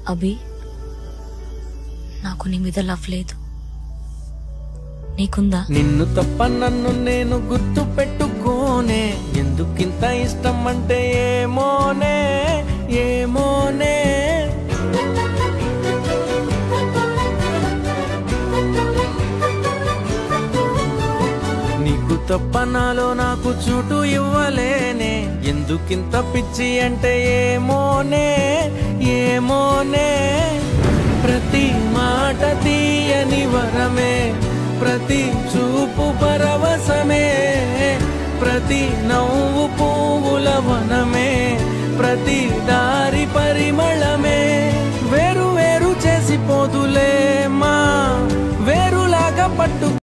అభి నాకు నీ మీద లవ్ లేదు నీకుందా నిన్ను తప్ప నన్ను నేను గుర్తు పెట్టుకోనే ఎందుకింత ఇష్టం అంటే ఏమోనే ఏమోనే నీకు తప్ప నాలో నాకు చోటు ఇవ్వలేనే ఎందుకింత పిచ్చి అంటే ఏమోనే ఏమోనే ప్రతి మాట తీయని వరమే ప్రతి చూపు పరవశమే ప్రతి నవ్వు పువ్వుల వనమే ప్రతి దారి పరిమళమే వేరు వేరు చేసిపోదులే మా వేరులాగా పట్టు